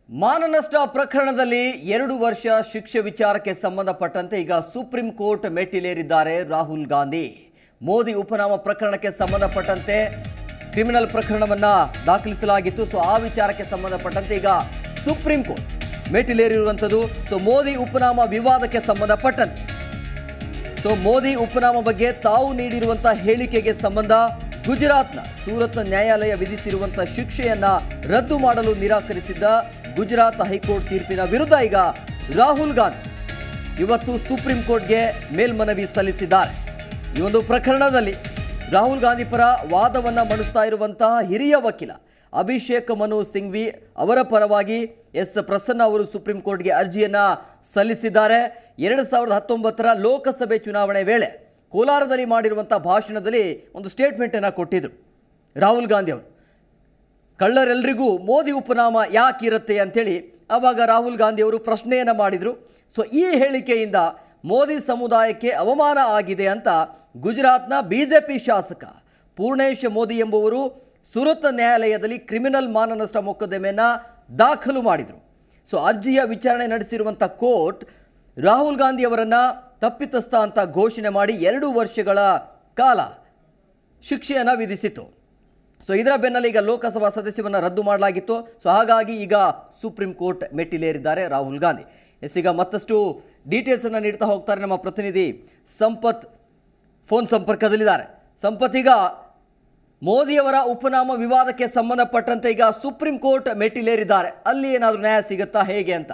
ಮಾನನಷ್ಟ ಪ್ರಕರಣದಲ್ಲಿ ಎರಡು ವರ್ಷ ಶಿಕ್ಷೆ ವಿಚಾರಕ್ಕೆ ಸಂಬಂಧಪಟ್ಟಂತೆ ಈಗ ಸುಪ್ರೀಂ ಕೋರ್ಟ್ ಮೆಟ್ಟಿಲೇರಿದ್ದಾರೆ ರಾಹುಲ್ ಗಾಂಧಿ ಮೋದಿ ಉಪನಾಮ ಪ್ರಕರಣಕ್ಕೆ ಸಂಬಂಧಪಟ್ಟಂತೆ ಕ್ರಿಮಿನಲ್ ಪ್ರಕರಣವನ್ನ ದಾಖಲಿಸಲಾಗಿತ್ತು ಸೊ ಆ ವಿಚಾರಕ್ಕೆ ಸಂಬಂಧಪಟ್ಟಂತೆ ಈಗ ಸುಪ್ರೀಂ ಕೋರ್ಟ್ ಮೆಟ್ಟಿಲೇರಿರುವಂಥದ್ದು ಸೊ ಮೋದಿ ಉಪನಾಮ ವಿವಾದಕ್ಕೆ ಸಂಬಂಧಪಟ್ಟಂತೆ ಸೊ ಮೋದಿ ಉಪನಾಮ ಬಗ್ಗೆ ತಾವು ನೀಡಿರುವಂಥ ಹೇಳಿಕೆಗೆ ಸಂಬಂಧ ಗುಜರಾತ್ನ ಸೂರತ್ ನ್ಯಾಯಾಲಯ ವಿಧಿಸಿರುವಂಥ ಶಿಕ್ಷೆಯನ್ನ ರದ್ದು ಮಾಡಲು ನಿರಾಕರಿಸಿದ್ದ ಗುಜರಾತ್ ಹೈಕೋರ್ಟ್ ತೀರ್ಪಿನ ವಿರುದ್ಧ ಈಗ ರಾಹುಲ್ ಗಾಂಧಿ ಇವತ್ತು ಸುಪ್ರೀಂ ಕೋರ್ಟ್ಗೆ ಮೇಲ್ಮನವಿ ಸಲ್ಲಿಸಿದ್ದಾರೆ ಈ ಒಂದು ಪ್ರಕರಣದಲ್ಲಿ ರಾಹುಲ್ ಗಾಂಧಿ ಪರ ವಾದವನ್ನ ಮಂಡಿಸ್ತಾ ಇರುವಂತಹ ಹಿರಿಯ ವಕೀಲ ಅಭಿಷೇಕ್ ಮನು ಸಿಂಘ್ವಿ ಅವರ ಪರವಾಗಿ ಎಸ್ ಪ್ರಸನ್ನ ಅವರು ಸುಪ್ರೀಂ ಕೋರ್ಟ್ಗೆ ಅರ್ಜಿಯನ್ನ ಸಲ್ಲಿಸಿದ್ದಾರೆ ಎರಡು ಸಾವಿರದ ಹತ್ತೊಂಬತ್ತರ ಲೋಕಸಭೆ ಚುನಾವಣೆ ವೇಳೆ ಕೋಲಾರದಲ್ಲಿ ಮಾಡಿರುವಂಥ ಭಾಷಣದಲ್ಲಿ ಒಂದು ಸ್ಟೇಟ್ಮೆಂಟನ್ನು ಕೊಟ್ಟಿದ್ರು ರಾಹುಲ್ ಗಾಂಧಿ ಅವರು ಕಳ್ಳರೆಲ್ಲರಿಗೂ ಮೋದಿ ಉಪನಾಮ ಯಾಕಿರುತ್ತೆ ಅಂಥೇಳಿ ಆವಾಗ ರಾಹುಲ್ ಗಾಂಧಿ ಅವರು ಪ್ರಶ್ನೆಯನ್ನು ಮಾಡಿದರು ಸೊ ಈ ಹೇಳಿಕೆಯಿಂದ ಮೋದಿ ಸಮುದಾಯಕ್ಕೆ ಅವಮಾನ ಆಗಿದೆ ಅಂತ ಗುಜರಾತ್ನ ಬಿ ಜೆ ಪಿ ಶಾಸಕ ಪೂರ್ಣೇಶ್ ಮೋದಿ ಎಂಬುವರು ಸುರತ್ ನ್ಯಾಯಾಲಯದಲ್ಲಿ ಕ್ರಿಮಿನಲ್ ಮಾನನಷ್ಟ ಮೊಕದ್ದಮೆಯನ್ನು ದಾಖಲು ಮಾಡಿದರು ಸೊ ಅರ್ಜಿಯ ವಿಚಾರಣೆ ನಡೆಸಿರುವಂಥ ಕೋರ್ಟ್ ರಾಹುಲ್ ಗಾಂಧಿ ಅವರನ್ನು ತಪ್ಪಿತಸ್ಥ ಅಂತ ಘೋಷಣೆ ಮಾಡಿ ಎರಡು ವರ್ಷಗಳ ಕಾಲ ಶಿಕ್ಷೆಯನ್ನು ವಿಧಿಸಿತು ಸೊ ಇದರ ಬೆನ್ನಲ್ಲಿ ಈಗ ಲೋಕಸಭಾ ಸದಸ್ಯವನ್ನು ರದ್ದು ಮಾಡಲಾಗಿತ್ತು ಸೊ ಹಾಗಾಗಿ ಈಗ ಸುಪ್ರೀಂ ಕೋರ್ಟ್ ಮೆಟ್ಟಿಲೇರಿದ್ದಾರೆ ರಾಹುಲ್ ಗಾಂಧಿ ಎಸ್ ಈಗ ಮತ್ತಷ್ಟು ಡೀಟೇಲ್ಸನ್ನು ನೀಡ್ತಾ ಹೋಗ್ತಾರೆ ನಮ್ಮ ಪ್ರತಿನಿಧಿ ಸಂಪತ್ ಫೋನ್ ಸಂಪರ್ಕದಲ್ಲಿದ್ದಾರೆ ಸಂಪತ್ ಈಗ ಮೋದಿಯವರ ಉಪನಾಮ ವಿವಾದಕ್ಕೆ ಸಂಬಂಧಪಟ್ಟಂತೆ ಈಗ ಸುಪ್ರೀಂ ಕೋರ್ಟ್ ಮೆಟ್ಟಿಲೇರಿದ್ದಾರೆ ಅಲ್ಲಿ ಏನಾದರೂ ನ್ಯಾಯ ಸಿಗುತ್ತಾ ಹೇಗೆ ಅಂತ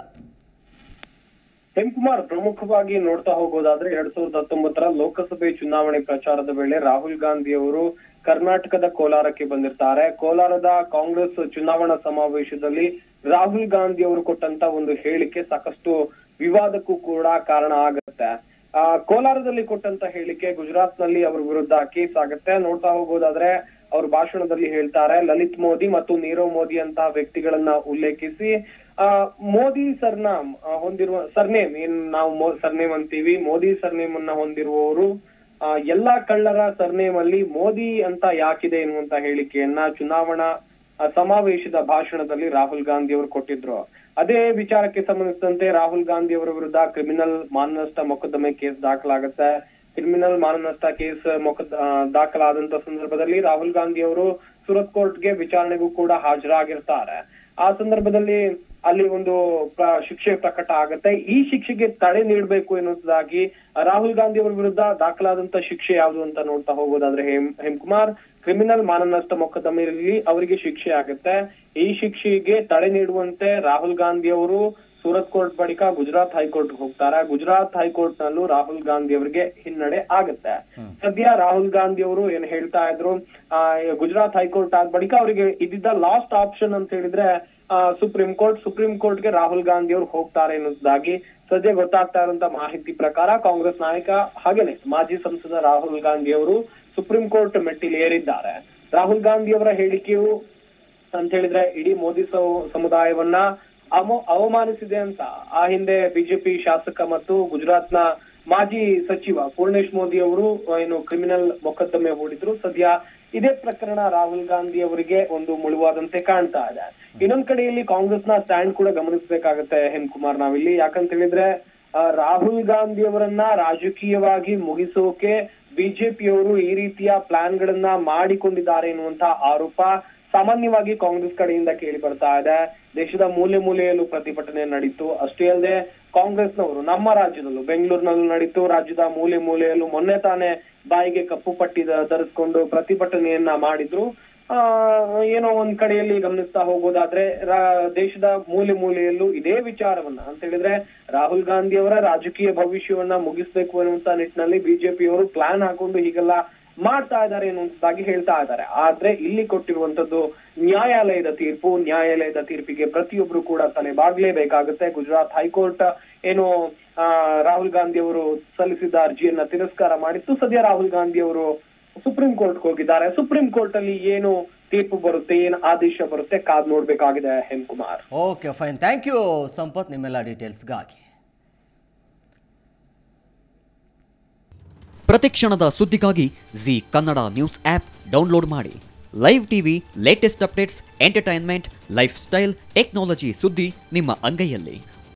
ಹೆಂಕುಮಾರ್ ಪ್ರಮುಖವಾಗಿ ನೋಡ್ತಾ ಹೋಗೋದಾದ್ರೆ ಎರಡ್ ಸಾವಿರದ ಹತ್ತೊಂಬತ್ತರ ಲೋಕಸಭೆ ಚುನಾವಣೆ ಪ್ರಚಾರದ ವೇಳೆ ರಾಹುಲ್ ಗಾಂಧಿ ಅವರು ಕರ್ನಾಟಕದ ಕೋಲಾರಕ್ಕೆ ಬಂದಿರ್ತಾರೆ ಕೋಲಾರದ ಕಾಂಗ್ರೆಸ್ ಚುನಾವಣಾ ಸಮಾವೇಶದಲ್ಲಿ ರಾಹುಲ್ ಗಾಂಧಿ ಅವರು ಕೊಟ್ಟಂತ ಒಂದು ಹೇಳಿಕೆ ಸಾಕಷ್ಟು ವಿವಾದಕ್ಕೂ ಕೂಡ ಕಾರಣ ಆಗತ್ತೆ ಆ ಕೋಲಾರದಲ್ಲಿ ಕೊಟ್ಟಂತ ಹೇಳಿಕೆ ಗುಜರಾತ್ ನಲ್ಲಿ ಅವ್ರ ವಿರುದ್ಧ ಕೇಸ್ ಆಗತ್ತೆ ನೋಡ್ತಾ ಹೋಗೋದಾದ್ರೆ ಅವ್ರ ಭಾಷಣದಲ್ಲಿ ಹೇಳ್ತಾರೆ ಲಲಿತ್ ಮೋದಿ ಮತ್ತು ನೀರವ್ ಮೋದಿ ಅಂತ ವ್ಯಕ್ತಿಗಳನ್ನ ಉಲ್ಲೇಖಿಸಿ ಆ ಮೋದಿ ಸರ್ನಾಮ್ ಆ, ಹೊಂದಿರುವ ಸರ್ನೇಮ್ ಏನ್ ನಾವು ಸರ್ನೇಮ್ ಅಂತೀವಿ ಮೋದಿ ಸರ್ನೇಮ್ ಅನ್ನ ಹೊಂದಿರುವವರು ಆ, ಎಲ್ಲಾ ಕಳ್ಳರ ಸರ್ನೇಮ್ ಅಲ್ಲಿ ಮೋದಿ ಅಂತ ಯಾಕಿದೆ ಎನ್ನುವಂತ ಹೇಳಿಕೆಯನ್ನ ಚುನಾವಣಾ ಆ, ಸಮಾವೇಶದ ಭಾಷಣದಲ್ಲಿ ರಾಹುಲ್ ಗಾಂಧಿ ಅವರು ಕೊಟ್ಟಿದ್ರು ಅದೇ ವಿಚಾರಕ್ಕೆ ಸಂಬಂಧಿಸಿದಂತೆ ರಾಹುಲ್ ಗಾಂಧಿ ಅವರ ವಿರುದ್ಧ ಕ್ರಿಮಿನಲ್ ಮಾನನಷ್ಟ ಮೊಕದ್ದಮೆ ಕೇಸ್ ದಾಖಲಾಗುತ್ತೆ ಕ್ರಿಮಿನಲ್ ಮಾನನಷ್ಟ ಕೇಸ್ ಮೊಕದ್ ಆ, ದಾಖಲಾದಂತ ಸಂದರ್ಭದಲ್ಲಿ ರಾಹುಲ್ ಗಾಂಧಿ ಅವರು ಸುರತ್ ಕೋರ್ಟ್ಗೆ ವಿಚಾರಣೆಗೂ ಕೂಡ ಹಾಜರಾಗಿರ್ತಾರೆ ಆ ಸಂದರ್ಭದಲ್ಲಿ ಅಲ್ಲಿ ಒಂದು ಪ್ರ- ಶಿಕ್ಷೆ ಪ್ರಕಟ ಆಗುತ್ತೆ ಈ ಶಿಕ್ಷೆಗೆ ತಡೆ ನೀಡಬೇಕು ಎನ್ನುವುದಾಗಿ ರಾಹುಲ್ ಗಾಂಧಿ ಅವರ ವಿರುದ್ಧ ದಾಖಲಾದಂತ ಶಿಕ್ಷೆ ಯಾವುದು ಅಂತ ನೋಡ್ತಾ ಹೋಗೋದಾದ್ರೆ ಹೇಮ್ ಹೇಮ್ಕುಮಾರ್ ಕ್ರಿಮಿನಲ್ ಮಾನನಷ್ಟ ಮೊಕದ್ದಮೆಯಲ್ಲಿ ಅವರಿಗೆ ಶಿಕ್ಷೆ ಆಗುತ್ತೆ ಈ ಶಿಕ್ಷೆಗೆ ತಡೆ ನೀಡುವಂತೆ ರಾಹುಲ್ ಗಾಂಧಿ ಅವರು ಸೂರತ್ ಕೋರ್ಟ್ ಬಳಿಕ ಗುಜರಾತ್ ಹೈಕೋರ್ಟ್ ಹೋಗ್ತಾರೆ ಗುಜರಾತ್ ಹೈಕೋರ್ಟ್ ನಲ್ಲೂ ರಾಹುಲ್ ಗಾಂಧಿ ಅವರಿಗೆ ಹಿನ್ನಡೆ ಆಗುತ್ತೆ ಸದ್ಯ ರಾಹುಲ್ ಗಾಂಧಿ ಅವರು ಏನ್ ಹೇಳ್ತಾ ಇದ್ರು ಆ, ಗುಜರಾತ್ ಹೈಕೋರ್ಟ್ ಆದ ಬಳಿಕ ಅವರಿಗೆ ಇದ್ದಿದ್ದ ಲಾಸ್ಟ್ ಆಪ್ಷನ್ ಅಂತ ಹೇಳಿದ್ರೆ ಆ, ಸುಪ್ರೀಂ ಕೋರ್ಟ್ ಸುಪ್ರೀಂ ಕೋರ್ಟ್ಗೆ ರಾಹುಲ್ ಗಾಂಧಿ ಅವರು ಹೋಗ್ತಾರೆ ಎನ್ನುವುದಾಗಿ ಸದ್ಯ ಗೊತ್ತಾಗ್ತಾ ಇರುವಂತ ಮಾಹಿತಿ ಪ್ರಕಾರ ಕಾಂಗ್ರೆಸ್ ನಾಯಕ ಹಾಗೇನೆ ಮಾಜಿ ಸಂಸದ ರಾಹುಲ್ ಗಾಂಧಿ ಅವರು ಸುಪ್ರೀಂ ಕೋರ್ಟ್ ಮೆಟ್ಟಿಲು ಏರಿದ್ದಾರೆ ರಾಹುಲ್ ಗಾಂಧಿ ಅವರ ಹೇಳಿಕೆಯು ಅಂತ ಹೇಳಿದ್ರೆ ಇಡೀ ಮೋದಿ ಸಮ- ಸಮುದಾಯವನ್ನ ಅಮ ಅವಮಾನಿಸಿದೆ ಅಂತ ಆ ಹಿಂದೆ ಬಿಜೆಪಿ ಶಾಸಕ ಮತ್ತು ಗುಜರಾತ್ನ ಮಾಜಿ ಸಚಿವ ಪೂರ್ಣೇಶ್ ಮೋದಿ ಅವರು ಏನು ಕ್ರಿಮಿನಲ್ ಮೊಕದ್ದಮೆ ಹೂಡಿದ್ರು ಸದ್ಯ ಇದೇ ಪ್ರಕರಣ ರಾಹುಲ್ ಗಾಂಧಿ ಅವರಿಗೆ ಒಂದು ಮುಳುವಾದಂತೆ ಕಾಣ್ತಾ ಇದೆ ಇನ್ನೊಂದ್ ಕಡೆಯಲ್ಲಿ ಕಾಂಗ್ರೆಸ್ನ ಸ್ಟ್ಯಾಂಡ್ ಕೂಡ ಗಮನಿಸಬೇಕಾಗತ್ತೆ ಹೇಮಕುಮಾರ್ ನಾವಿಲ್ಲಿ ಯಾಕಂತ ಹೇಳಿದ್ರೆ ಆ, ರಾಹುಲ್ ಗಾಂಧಿ ಅವರನ್ನ ರಾಜಕೀಯವಾಗಿ ಮುಗಿಸೋಕೆ ಬಿಜೆಪಿಯವರು ಈ ರೀತಿಯ ಪ್ಲಾನ್ ಗಳನ್ನ ಮಾಡಿಕೊಂಡಿದ್ದಾರೆ ಎನ್ನುವಂತ ಆರೋಪ ಸಾಮಾನ್ಯವಾಗಿ ಕಾಂಗ್ರೆಸ್ ಕಡೆಯಿಂದ ಕೇಳಿ ಬರ್ತಾ ಇದೆ ದೇಶದ ಮೂಲೆ ಮೂಲೆಯಲ್ಲೂ ಪ್ರತಿಭಟನೆ ನಡೀತು ಅಷ್ಟೇ ಅಲ್ಲದೆ ಕಾಂಗ್ರೆಸ್ನವರು ನಮ್ಮ ರಾಜ್ಯದಲ್ಲೂ ಬೆಂಗಳೂರಿನಲ್ಲೂ ನಡೀತು ರಾಜ್ಯದ ಮೂಲೆ ಮೂಲೆಯಲ್ಲೂ ಮೊನ್ನೆ ತಾನೇ ಬಾಯಿಗೆ ಕಪ್ಪು ಪಟ್ಟಿ ಧ- ಧರಿಸ್ಕೊಂಡು ಪ್ರತಿಭಟನೆಯನ್ನ ಮಾಡಿದ್ರು ಆ ಏನೋ ಒಂದ್ ಕಡೆಯಲ್ಲಿ ಗಮನಿಸ್ತಾ ಹೋಗೋದಾದ್ರೆ ರಾ- ದೇಶದ ಮೂಲೆ ಮೂಲೆಯಲ್ಲೂ ಇದೇ ವಿಚಾರವನ್ನ ಅಂತ ಹೇಳಿದ್ರೆ ರಾಹುಲ್ ಗಾಂಧಿ ಅವರ ರಾಜಕೀಯ ಭವಿಷ್ಯವನ್ನ ಮುಗಿಸ್ಬೇಕು ಅನ್ನುವಂತ ನಿಟ್ಟಿನಲ್ಲಿ ಬಿಜೆಪಿಯವರು ಪ್ಲಾನ್ ಹಾಕೊಂಡು ಹೀಗೆಲ್ಲ ಮಾಡ್ತಾ ಇದ್ದಾರೆ ಎನ್ನುವಂತಾಗಿ ಹೇಳ್ತಾ ಇದ್ದಾರೆ ಆದ್ರೆ ಇಲ್ಲಿ ಕೊಟ್ಟಿರುವಂತದ್ದು ನ್ಯಾಯಾಲಯದ ತೀರ್ಪು ನ್ಯಾಯಾಲಯದ ತೀರ್ಪಿಗೆ ಪ್ರತಿಯೊಬ್ರು ಕೂಡ ತಲೆ ಬಾಗ್ಲೇಬೇಕಾಗುತ್ತೆ ಗುಜರಾತ್ ಹೈಕೋರ್ಟ್ ಏನು ಆ, ರಾಹುಲ್ ಗಾಂಧಿ ಅವರು ಸಲ್ಲಿಸಿದ ಅರ್ಜಿಯನ್ನ ತಿರಸ್ಕಾರ ಮಾಡಿತ್ತು ಸದ್ಯ ರಾಹುಲ್ ಗಾಂಧಿ ಅವರು ಸುಪ್ರೀಂ ಕೋರ್ಟ್ ಹೋಗಿದ್ದಾರೆ ಸುಪ್ರೀಂ ಕೋರ್ಟ್ ಅಲ್ಲಿ ಏನು ತೀರ್ಪು ಬರುತ್ತೆ ಏನು ಆದೇಶ ಬರುತ್ತೆ ಕಾದ್ ನೋಡ್ಬೇಕಾಗಿದೆ Hemakumar okay fine thank you Sampath ನಿಮ್ಮೆಲ್ಲ ಡೀಟೇಲ್ಸ್ಗಾಗಿ ಪ್ರತಿಕ್ಷಣದ ಸುದ್ದಿಗಾಗಿ Zee Kannada news app download ಮಾಡಿ live TV latest updates entertainment lifestyle technology ಸುದ್ದಿ ನಿಮ್ಮ ಅಂಗೈಯಲ್ಲಿ